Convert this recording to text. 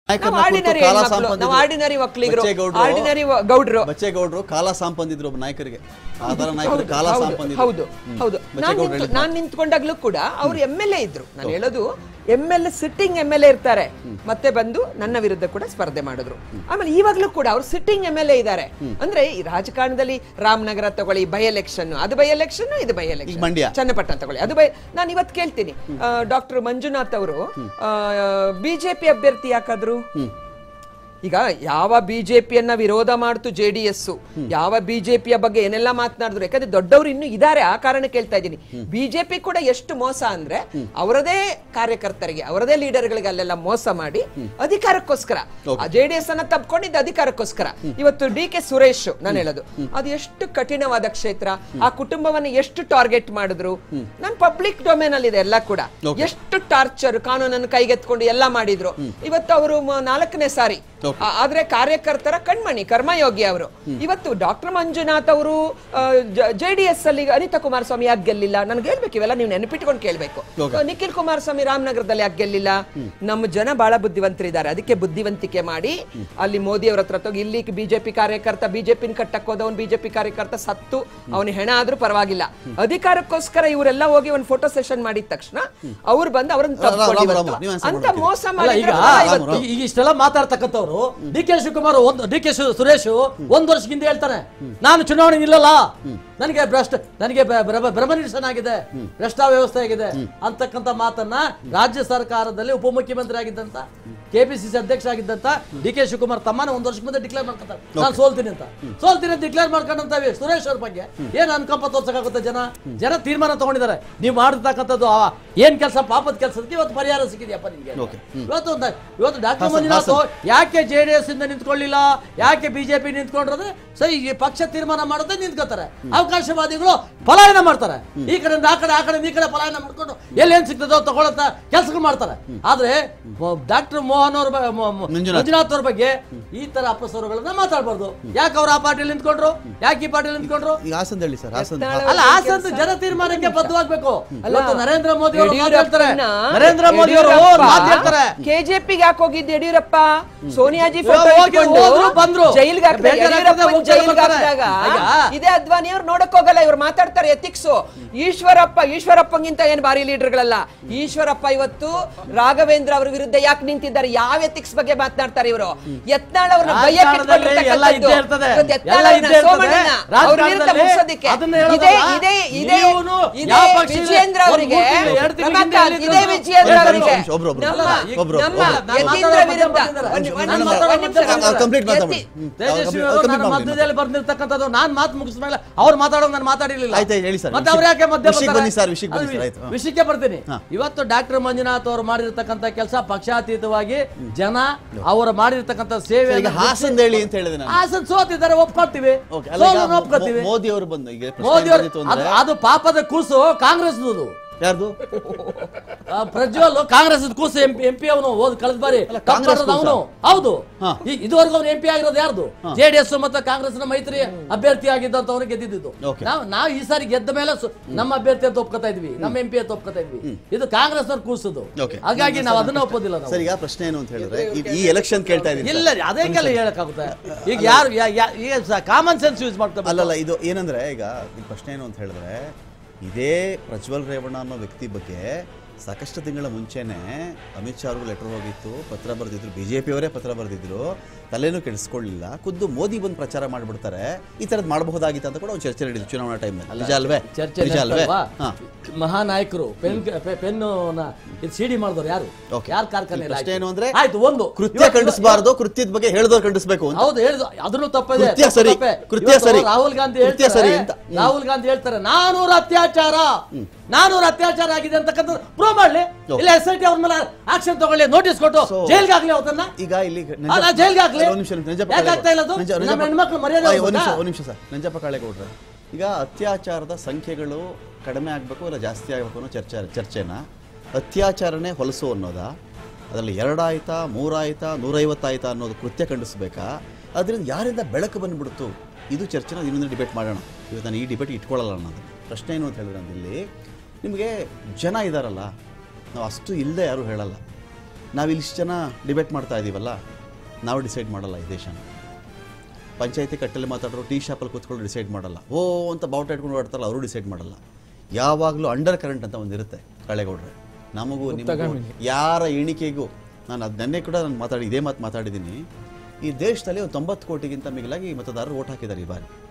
ನಾಯಕರನ್ನ ನಾವು ಕುರಿತು ಆರ್ಡಿನರಿ ಕಾಲ ಹೆಣ್ಮಕ್ಳು, ಸಂಪಂದಿದ್ರು. ನಾವು ಆರ್ಡಿನರಿ ಒಕ್ಕಲಿಗರು ಬಚ್ಚೇಗೌಡ್ರು- ಆರ್ಡಿನರಿ ಗೌಡ್ರು ಬಚ್ಚೇಗೌಡರು ಕಾಲ ಸಂಪಂದಿದ್ರು ಒಬ್ಬ ನಾಯಕರಿಗೆ ಆಧಾರ ನಾಯಕರು ಹೌದು, ಕಾಲ ಹೌದು, ಸಂಪಂದಿದ್ರು ಹೌದು ಹ್ಮ್. ಹೌದು ನಾನು ಬಚ್ಚೇಗೌಡ್ರು ನಿಂತು ಹೇಳಿದ್ದು ನಾನು ನಿಂತ್ಕೊಂಡಾಗ್ಲೂ ಕೂಡ ಅವ್ರು ಎಮ್ ಎಲ್ ಎ ಇದ್ರು ನಾನು ಹೇಳೋದು M L A sitting M L A ಇರ್ತಾರೆ ಮತ್ತೆ ಬಂದು ನನ್ನ ವಿರುದ್ಧ ಕೂಡ ಸ್ಪರ್ಧೆ ಮಾಡಿದ್ರು ಆಮೇಲೆ ಇವಾಗ್ಲೂ ಕೂಡ ಅವ್ರು ಸಿಟ್ಟಿಂಗ್ ಎಮ್ ಎಲ್ ಎ ಇದ್ದಾರೆ ಅಂದ್ರೆ ಈ ರಾಜಕಾರಣದಲ್ಲಿ ರಾಮನಗರ ತಗೊಳ್ಳಿ ಬೈ ಎಲೆಕ್ಷನ್ ಅದು ಬೈ ಎಲೆಕ್ಷನ್ ಇದು ಬೈ ಈಗ ಎಲೆಕ್ಷನ್ ಮಂಡ್ಯ. ಚನ್ನಪಟ್ಟಣ ತಗೊಳ್ಳಿ ಅದು ಬೈ ನಾನು ಇವತ್ತು ಕೇಳ್ತೀನಿ ಡಾಕ್ಟರ್ ಮಂಜುನಾಥ್ ಅವರು ಬಿಜೆಪಿ ಅಭ್ಯರ್ಥಿ ಯಾಕಾದ್ರು ಈಗ ಯಾವ ಬಿಜೆಪಿಯನ್ನ ವಿರೋಧ ಮಾಡ್ತು ಜೆ ಡಿ ಎಸ್ ಯಾವ ಬಿಜೆಪಿಯ ಬಗ್ಗೆ ಏನೆಲ್ಲ ಮಾತನಾಡಿದ್ರು ಯಾಕಂದ್ರೆ ದೊಡ್ಡವರು ಇನ್ನು ಇದ್ದಾರೆ ಆ ಕಾರಣ ಕೇಳ್ತಾ ಇದ್ದೀನಿ ಬಿಜೆಪಿ ಕೂಡ ಎಷ್ಟು ಮೋಸ ಅಂದ್ರೆ ಅವರದೇ ಕಾರ್ಯಕರ್ತರಿಗೆ ಅವರದೇ ಲೀಡರ್ಗಳಿಗೆ ಅಲ್ಲೆಲ್ಲ ಮೋಸ ಮಾಡಿ ಅಧಿಕಾರಕ್ಕೋಸ್ಕರ ಜೆ ಡಿ ಎಸ್ ಅನ್ನ ತಪ್ಕೊಂಡಿದ್ದ ಅಧಿಕಾರಕ್ಕೋಸ್ಕರ ಇವತ್ತು ಡಿ ಕೆ ಸುರೇಶ್ ನಾನು ಹೇಳೋದು ಅದು ಎಷ್ಟು ಕಠಿಣವಾದ ಕ್ಷೇತ್ರ ಆ ಕುಟುಂಬವನ್ನ ಎಷ್ಟು ಟಾರ್ಗೆಟ್ ಮಾಡಿದ್ರು ನಾನು ಪಬ್ಲಿಕ್ ಡೊಮೇನ್ ಅಲ್ಲಿ ಇದೆ ಎಲ್ಲ ಕೂಡ ಎಷ್ಟು ಟಾರ್ಚರ್ ಕಾನೂನನ್ನು ಕೈಗೆತ್ಕೊಂಡು ಎಲ್ಲ ಮಾಡಿದ್ರು ಇವತ್ತು ಅವರು ನಾಲ್ಕನೇ ಸಾರಿ ಆ- ಆದ್ರೆ ಕಾರ್ಯಕರ್ತರ ಕಣ್ಮಣಿ ಕರ್ಮಯೋಗಿ ಅವರು ಇವತ್ತು ಡಾಕ್ಟರ್ ಮಂಜುನಾಥ್ ಅವರು ಜೆ ಡಿ ಎಸ್ ಅಲ್ಲಿ ಅನಿತಾ ಕುಮಾರಸ್ವಾಮಿ ಯಾಕೆ ಗೆಲ್ಲಿಲ್ಲ ನನ್ಗೆ ಹೇಳ್ಬೇಕು ಇವೆಲ್ಲ ನೀವು ನೆನಪಿಟ್ಕೊಂಡು ಕೇಳ್ಬೇಕು ಆ, ನಿಖಿಲ್ ಕುಮಾರಸ್ವಾಮಿ ರಾಮನಗರದಲ್ಲಿ ಯಾಕೆ ಗೆಲ್ಲಿಲ್ಲ ನಮ್ಮ ಜನ ಬಹಳ ಬುದ್ಧಿವಂತರಿದ್ದಾರೆ ಅದಕ್ಕೆ ಬುದ್ಧಿವಂತಿಕೆ ಮಾಡಿ ಅಲ್ಲಿ ಮೋದಿ ಅವ್ರ ಹತ್ರ ಹೋಗಿ ಇಲ್ಲಿ ಬಿಜೆಪಿ ಕಾರ್ಯಕರ್ತ ಬಿಜೆಪಿನ ಕಟ್ಟಕ್ ಹೋದವನ್ ಬಿಜೆಪಿ ಕಾರ್ಯಕರ್ತ ಸತ್ತು ಅವನ ಹೆಣ ಆದ್ರೂ ಪರವಾಗಿಲ್ಲ ಅಧಿಕಾರಕ್ಕೋಸ್ಕರ ಇವರೆಲ್ಲ ಹೋಗಿ ಒಂದು ಫೋಟೋ ಸೆಷನ್ ಮಾಡಿದ ತಕ್ಷಣ ಅವ್ರು ಬಂದು ಅವ್ರನ್ನ ರಾಮ್, ರಾಮ್, ತಪ್ಪಿಕೊಂಡು ರಾಮ್, ಇವತ್ತು. ನೀವು answer ಅಂತ ಮಾಡ್ತೀರಿ. ಮೋಸ ಅಲ್ಲ ಮಾಡಿದ್ರೆ ಈಗ ಬಹಳ ಇವತ್ತು. ಈಗ ಇಷ್ಟೆಲ್ಲ ಮಾತಾಡ್ತಕ್ಕಂಥವ್ರು ಡಿ ಕೆ ಶಿವಕುಮಾರ್ ಒಂದು ಡಿ ಕೆ ಸುರೇಶ್ ಒಂದ್ ವರ್ಷಕ್ಕಿಂತ ಹೇಳ್ತಾನೆ ನಾನು ಚುನಾವಣೆ ನಿಲ್ಲಲ್ಲ ನನಗೆ ಭ್ರಷ್ಟ ನನಗೆ ಬ- ಭ್ರಮ ಭ್ರಮ ನಿರಸನ ಆಗಿದೆ ಭ್ರಷ್ಟ ವ್ಯವಸ್ಥೆ ಆಗಿದೆ ಅಂತಕ್ಕಂಥ ಮಾತನ್ನ ರಾಜ್ಯ ಸರ್ಕಾರದಲ್ಲಿ ಉಪಮುಖ್ಯಮಂತ್ರಿ ಆಗಿದ್ದಂತ ಕೆಪಿಸಿಸಿ ಅಧ್ಯಕ್ಷ ಆಗಿದ್ದಂತ ಡಿ ಕೆ ಶಿವಕುಮಾರ್ ತಮ್ಮನ ಒಂದ್ ವರ್ಷಕ್ಕೆ ಮುಂದೆ ಡಿಕ್ಲೇರ್ ಮಾಡ್ಕೊತಾರೆ ನಾನು ಸೋಲ್ತೀನಿ ಅಂತ ಸೋಲ್ತೀನಿ ಅಂತ ಡಿಕ್ಲೇರ್ ಮಾಡ್ಕೊಂಡಂತ ಸುರೇಶ್ ಅವ್ರ ಬಗ್ಗೆ ಏನ್ ಅನುಕಂಪ ತೋರ್ಸಕ್ಕಾಗುತ್ತೆ ಜನ ಜನ ತೀರ್ಮಾನ ತಗೊಂಡಿದ್ದಾರೆ ನೀವು ಮಾಡಿರ್ತಕ್ಕಂಥದ್ದು ಆ ಏನ್ ಕೆಲಸ ಪಾಪದ ಕೆಲಸಕ್ಕೆ ಇವತ್ತು ಪರಿಹಾರ ಸಿಕ್ಕಿದೆಯಪ್ಪ ನಿಮ್ಗೆ Okay. ಇವತ್ತು ದ- ಇವತ್ತು ಡಾಕ್ಟರ್ ಹಾಸನ್, ಮಂಜುನಾಥ್ ಹಾಸನ್. ಯಾಕೆ ಜೆ ಡಿ ಎಸ್ ಇಂದ ನಿಂತ್ಕೊಳ್ಳಿಲ್ಲ ಯಾಕೆ ಬಿಜೆಪಿ ನಿಂತ್ಕೊಂಡ್ರೆ ಸರಿ ಈ ಪಕ್ಷ ತೀರ್ಮಾನ ಮಾಡುತ್ತೆ ನಿಂತ್ಕೋತಾರೆ ಅವಕಾಶವಾದಿಗಳು ಪಲಾಯನ ಮಾಡ್ತಾರೆ ಈ ಕಡೆ ಆ ಕಡೆ ಆ ಕಡೆ ಈ ಕಡೆ ಪಲಾಯನ ಮಾಡ್ಕೊಂಡು ಎಲ್ಲಿ ಏನ್ ಸಿಗ್ತದೋ ತಗೊಳತ್ತ ಕೆಲಸಗಳು ಮಾಡ್ತಾರೆ ಆದ್ರೆ ಡಾಕ್ಟರ್ ಮೋಹನ್ ಅವ್ರ ಬ- ಮೊ- ಮೊ- ಮಂಜುನಾಥ್. ಮಂಜುನಾಥ್ ಅವ್ರ ಬಗ್ಗೆ ಈ ತರ ಅಪಸ್ವರಗಳನ್ನ ಮಾತಾಡ್ಬಾರ್ದು ಯಾಕೆ ಅವ್ರ ಆ ಪಾರ್ಟಿಯಲ್ಲಿ ನಿಂತ್ಕೊಂಡ್ರು ಯಾಕೆ ಈ ಪಾರ್ಟಿಯಲ್ಲಿ ನಿಂತ್ಕೊಂಡ್ರು ಈಗ ಹಾಸನ್ ಹೇಳಿ ಸರ್ ಹಾಸನ್ ಯತ್ನಾಳ್ ಅಲ್ಲ ಆ ಸಂತ ಜನ ತೀರ್ಮಾನಕ್ಕೆ ಬದ್ಧವಾಗ್ಬೇಕು ಇವತ್ತು ನರೇಂದ್ರ ಮೋದಿ ಅವರು ಮಾತು ಹೇಳ್ತಾರೆ ಯಡಿಯೂರಪ್ಪನ- ನರೇಂದ್ರ ಮೋದಿ ಅವರು ಯಡಿಯೂರಪ್ಪ ಮಾತು ಹೇಳ್ತಾರೆ ಕೆಜೆಪಿಗೆ ಯಾಕೆ ಹೋಗಿದ್ದು ಯಡಿಯೂರಪ್ಪ ಸೋನಿಯಾಜಿ ಇವಾಗ ಫೋಟೋ ಹೋಗಿ ಇಟ್ಕೊಂಡು ಹೋದ್ರು ಬಂದ್ರು. ಜೈಲ್ಗೆ ಹಾಕಿದಾಗ ಬೇಜಾರಾಗ್ತದೆ, ಯಡಿಯೂರಪ್ಪನ ಹೋಗ್ತಾರೆ ಜೈಲ್ಗೆ ಬರ್ತಾರೆ. ಹಾಕಿದಾಗ ಈಗ- ಇದೇ ಅದ್ವಾನಿ ಅವ್ರು ನೋಡಕ್ ಹೋಗಲ್ಲ ಇವ್ರು ಮಾತಾಡ್ತಾರೆ ಎಥಿಕ್ಸ್ ಈಶ್ವರಪ್ಪ ಈಶ್ವರಪ್ಪಗಿಂತ ಏನ್ ಭಾರಿ ಲೀಡರ್ಗಳಲ್ಲ ಈಶ್ವರಪ್ಪ ಇವತ್ತು ರಾಘವೇಂದ್ರ ಅವ್ರ ವಿರುದ್ಧ ಯಾಕೆ ನಿಂತಿದ್ದಾರೆ ಯಾವ ಎಥಿಕ್ಸ್ ಬಗ್ಗೆ ಮಾತನಾಡ್ತಾರೆ ಇವರು ಯತ್ನಾಳ್ ಅವ್ರನ್ನ ಬೈಯಕ್ಕೆ ರಾಜಕಾರಣದಲ್ಲಿ ಎಲ್ಲ ಇದ್ದೇ ಇರ್ತದೆ. ಇವತ್ತು ಯತ್ನಾಳ್ ಎಲ್ಲ ಅವ್ರನ್ನ ಇದ್ದೇ ಇರ್ತದೆ. ಸೋಮಣ್ಣನ ಅವ್ರ ವಿರುದ್ಧ ರಾಜಕಾರಣದಲ್ಲಿ ಮುಗಿಸೋದಕ್ಕೆ ಅದನ್ನ ಇದೇ ಹೇಳೋದಲ್ಲ. ಇದೇ ಇದೇ ನೀವುನು ಇದೇ ಯಾವ ಪಕ್ಷ ಇದೆ? ವಿಜಯೇಂದ್ರ ಒಂದು ಅವರಿಗೆ ಮೂರು ತಿಂಗಳು, ಎರಡು ತಿಂಗಳು ರಮಾಕಾಂತ್, ಹಿಂದೆ ಇದೇ ಎಲ್ಲಿದ್ರು? ವಿಜಯೇಂದ್ರ ಎರಡು ಅವರಿಗೆ ನಿಮಿಷ, ಒಬ್ರು, ಒಬ್ರು. ನಮ್ಮ ಒಬ್ರು, ನಮ್ಮ ಒಬ್ರು. ನಾನು ಯತೀಂದ್ರ ಮಾತಾಡೋ ವಿರುದ್ಧ ಮಧ್ಯೆ ಒಂದು- ಒಂದು ನಾನು ನಿಮಿಷ, ಒಂದು ನಿಮಿಷ, ಮಾತಾಡೋ ಒಂದು ಕಂಪ್ಲೀಟ್ ನಿಮಿಷ. ಮಾತಾಡಿ ಯತಿ- ತೇಜಸ್ವಿ ಕಂಪ್ಲೀಟ್ ಅವರು ನನ್ನ ಮಾಡಿ. ಮಧ್ಯದಲ್ಲಿ ಬರ್ದಿರ್ತಕ್ಕಂಥದ್ದು ನಾನ್ ಮಾತು ಮುಗಿಸಿದ ಮೇಲೆ ಅವ್ರು ಮಾತಾಡೋ ನಾನು ಮಾತಾಡಿರ್ಲಿಲ್ಲ ಆಯ್ತು, ಆಯ್ತು, ಹೇಳಿ ಸರ್. ಮತ್ತೆ ಅವ್ರು ಯಾಕೆ ಮಧ್ಯೆ ವಿಷಯಕ್ಕೆ ಬರ್ತಾರೆ? ಬನ್ನಿ ಸರ್, ವಿಷಯಕ್ಕೆ ಬನ್ನಿ ಅದು ಸರ್, ಆಯ್ತು. ಹಾ. ವಿಷಯಕ್ಕೆ ಬರ್ತೀನಿ ಹಾ. ಇವತ್ತು ಡಾಕ್ಟರ್ ಮಂಜುನಾಥ್ ಅವರು ಮಾಡಿರ್ತಕ್ಕಂಥ ಕೆಲಸ ಪಕ್ಷಾತೀತವಾಗಿ ಜನ ಅವರು ಮಾಡಿರ್ತಕ್ಕಂಥ ಸೇವೆ ಈಗ ಹಾಸನ್ ಹೇಳಿ ಅಂತ ಹೇಳಿದೆ ನಾನು ಹಾಸನ್ ಸೋತಿದ್ದಾರೆ ಒಪ್ಕೊಳ್ತೀವಿ ಓಕೆ ಅಲ್ಲ ಈಗ ಸೋಲನ್ನು ಒಪ್ಕೊಳ್ತೀವಿ ಮೋ- ಮೋದಿ ಅವರು ಬಂದು ಈಗ ಪ್ರಶ್ನೆ ಮೋದಿ ಅವರು ಬಂದಿತ್ತು ಅದು ಅಂದ್ರೆ ಅದು ಪಾಪದ ಕೂಸು ಕಾಂಗ್ರೆಸ್ ಯಾರ್ದು ಆ, ಪ್ರಜ್ವಲ್ ಕಾಂಗ್ರೆಸ್ ಕೂಸು ಎಂ ಎಂ ಪಿ ಅವನು ಹೋದ್ ಕಳೆದ ಬಾರಿ ಅಲ್ಲ, ಕಾಂಗ್ರೆಸ್ ತಪ್ಪು ಮಾಡಿರೋದು ಅವನು ಹೌದು ಹಾ. ಈ- ಇದುವರೆಗೂ ಅವನು ಎಂ ಪಿ ಆಗಿರೋದು ಯಾರ್ದು ಜೆಡಿಎಸ್ ಮತ್ತು ಕಾಂಗ್ರೆಸ್ ನ ಮೈತ್ರಿ ಅಭ್ಯರ್ಥಿ ಆಗಿದ್ದಂತವನು ಗೆದ್ದಿದ್ದು Okay. ನಾವು ನಾವು ಈ ಸಾರಿ ಗೆದ್ದ ಮೇಲೆ ಸು- ನಮ್ಮ ಅಭ್ಯರ್ಥಿ ಅಂತ ಒಪ್ಕೊತಾ ಇದ್ವಿ ನಮ್ಮ ಎಂ ಪಿ ಅಂತ ಒಪ್ಕೊತಾ ಇದ್ವಿ ಇದು ಕಾಂಗ್ರೆಸ್ ಅವ್ರು ಕೂಸುದು Okay. ಹಾಗಾಗಿ ನಾವು ಅದನ್ನ ಒಪ್ಪೋದಿಲ್ಲ ನಾವು ಸರ್ ಈಗ ಪ್ರಶ್ನೆ ಏನು ಅಂತ ಹೇಳಿದ್ರೆ ಈ- ಈ ಎಲೆಕ್ಷನ್ ಕೇಳ್ತಾ ಇದ್ದೀನಿ ಇಲ್ಲ ಅದೇಕೆಲ್ಲ ಹೇಳಕ್ಕಾಗುತ್ತೆ ಈಗ ಯಾರು ಯಾ- ಯಾ- ಈಗ ಕಾಮನ್ ಸೆನ್ಸ್ ಯೂಸ್ ಮಾಡ್ತಾರೆ ಅಲ್ಲಲ್ಲ ಇದು ಏನಂದ್ರೆ ಈಗ ಈ ಪ್ರಶ್ನೆ ಏನು ಅಂತ ಹೇಳಿದ್ರೆ ಇದೇ ಪ್ರಜ್ವಲ್ ರೇವಣ್ಣ ಅನ್ನೋ ವ್ಯಕ್ತಿ ಬಗ್ಗೆ ಸಾಕಷ್ಟು ತಿಂಗಳ ಮುಂಚೆನೆ ಅಮಿತ್ ಶಾ ಅವ್ರಿಗೂ ಲೆಟರ್ ಹೋಗಿತ್ತು ಪತ್ರ ಬರೆದಿದ್ರು ಬಿ ಜೆ ಪಿಯವರೇ ಪತ್ರ ಬರೆದಿದ್ರು ತಲೆನೂ ಕೆಡಿಸ್ಕೊಳ್ಳಿಲ್ಲ ಖುದ್ದು ಮೋದಿ ಬಂದು ಪ್ರಚಾರ ಮಾಡಿಬಿಡ್ತಾರೆ ಈ ಥರದ್ದು ಮಾಡಬಹುದಾಗಿತ್ತು ಅಂತ ಕೂಡ ಒಂದು ಚರ್ಚೆ ನಡೆದಿತ್ತು ಚುನಾವಣಾ ಟೈಮಲ್ಲಿ ನಿಜ ಅಲ್ವೇ ಚರ್ಚೆ ನಿಜ ಅಲ್ವೇ ನಡೆಸ್ತಲ್ವಾ? ಹಾ ಮಹಾನಾಯಕರು ಪೆನ್ ಪೆನ್ ಇದು ಸಿಡಿ ಮಾಡಿದವರು ಯಾರು Okay. ಯಾರು ಕಾರ್ಖಾನೆ ಈ ಪ್ರಶ್ನೆ ಏನು ಅಂದ್ರೆ ಆಯ್ತು ಒಂದು ಕೃತ್ಯ ಇವತ್ತು- ಖಂಡಿಸಬಾರ್ದು ಕೃತ್ಯದ ಬಗ್ಗೆ ಹೇಳಿದವ್ರು ಖಂಡಿಸ್ಬೇಕು ಅಂತ ಹೌದು ಹೇಳಿದ್ರು ಅದನ್ನು ತಪ್ಪಿದೆ ಕೃತ್ಯ ತಪ್ಪು ಸರಿ, ತಪ್ಪೇ. ಕೃತ್ಯ ಇವತ್ತು ಸರಿ. ರಾಹುಲ್ ಗಾಂಧಿ ಕೃತ್ಯ ಹೇಳ್ತಾರೆ ಸರಿ ಅಂತ. ಹ್ಮ್. ರಾಹುಲ್ ಗಾಂಧಿ ಹೇಳ್ತಾರೆ ನಾನೂರ ಅತ್ಯಾಚಾರ ನಾನೂರ ಅತ್ಯಾಚಾರ ಆಗಿದೆ ಅಂತಕ್ಕಂಥ ಪ್ರೂವ್ ಮಾಡ್ಲಿ Okay. ಇಲ್ಲ ಎಸ್ ಐ ಟಿ ಅವ್ರ ಮೇಲೆ ಆಕ್ಷನ್ ತಗೊಳ್ಳಿ ನೋಟಿಸ್ ಕೊಟ್ಟು So- ಜೈಲ್ಗೆ ಹಾಕ್ಲಿ ಅವತ್ತನ್ನ ಈಗ ಇಲ್ಲಿ ಅಲ್ಲ, ಜೈಲ್ಗೆ ಹಾಕ್ಲಿ. ಒಂದು ನಿಮಿಷ ನಂಜಪ್ಪ ಯಾಕೆ ಕಾಳೆಗೌಡ. ಆಗ್ತಾ ಇಲ್ಲ ಅದು? ನಂಜ- ನಮ್ಮ ನಂಜಪ್ಪ- ಹೆಣ್ಮಕ್ಳು ಮರ್ಯಾದೆ ಆಯ್, ಒಂದು ನಿಮಿಷ ಹೋಗ್ಬೇಕಾ? ಒಂದು ನಿಮಿಷ ಸರ್ ನಂಜಪ್ಪ ಕಾಳೆಗೌಡ್ರೆ ಈಗ ಅತ್ಯಾಚಾರದ ಸಂಖ್ಯೆಗಳು ಕಡಿಮೆ ಆಗಬೇಕು ಇಲ್ಲ ಜಾಸ್ತಿ ಆಗಬೇಕು ಅನ್ನೋ ಚರ್ಚೆ ಚರ್ಚೆನ ಅತ್ಯಾಚಾರನೇ ಹೊಲಸು ಅನ್ನೋದಾ ಅದರಲ್ಲಿ ಎರಡಾಯ್ತಾ ಮೂರಾಯ್ತಾ ನೂರೈವತ್ತಾಯ್ತಾ ಅನ್ನೋದು ಕೃತ್ಯ ಖಂಡಿಸ್ಬೇಕಾ ಅದರಿಂದ ಯಾರಿಂದ ಬೆಳಕು ಬಂದ್ಬಿಡ್ತು ಇದು ಚರ್ಚೆನ ಇನ್ನೊಂದು ಡಿಬೇಟ್ ಮಾಡೋಣ ಇವತ್ತು ನಾನು ಈ ಡಿಬೇಟ್ ಇಟ್ಕೊಳ್ಳಲ್ಲ ಅನ್ನೋದು ಪ್ರಶ್ನೆ ಏನು ಅಂತ ಹೇಳಿದ್ರೆ ಇಲ್ಲಿ ನಿಮಗೆ ಜನ ಇದ್ದಾರಲ್ಲ ನಾವು ಅಷ್ಟು ಇಲ್ಲದೆ ಯಾರೂ ಹೇಳಲ್ಲ ನಾವು ಇಲ್ಲಿಷ್ಟು ಜನ ಡಿಬೇಟ್ ಮಾಡ್ತಾ ಇದ್ದೀವಲ್ಲ ನಾವು ಡಿಸೈಡ್ ಮಾಡಲ್ಲ ಈ ದೇಶನ ಪಂಚಾಯತಿ ಕಟ್ಟಲ್ಲಿ ಮಾತಾಡೋರು ಟೀ ಶಾಪಲ್ಲಿ ಕೂತ್ಕೊಂಡು ಡಿಸೈಡ್ ಮಾಡಲ್ಲ ಓ ಅಂತ ಬಾವುಟ ಇಟ್ಕೊಂಡು ಓಡ್ತಾರಲ್ಲ ಅವರು ಡಿಸೈಡ್ ಮಾಡಲ್ಲ ಯಾವಾಗಲೂ ಅಂಡರ್ ಕರೆಂಟ್ ಅಂತ ಒಂದು ಇರುತ್ತೆ ಕಳೆಗೌಡ್ರೆ ನಮಗೂ ನಿಮಗೂ ಯಾರ ಎಣಿಕೆಗೂ ನಾನು ಅದು ನೆನ್ನೆ ಕೂಡ ನಾನು ಮಾತಾಡಿ ಇದೇ ಮಾತು ಮಾತಾಡಿದ್ದೀನಿ ಈ ದೇಶದಲ್ಲಿ ಒಂದು ತೊಂಬತ್ತು ಕೋಟಿಗಿಂತ ಮಿಗಿಲಾಗಿ ಮತದಾರರು ಓಟ್ ಹಾಕಿದ್ದಾರೆ ಈ ಬಾರಿ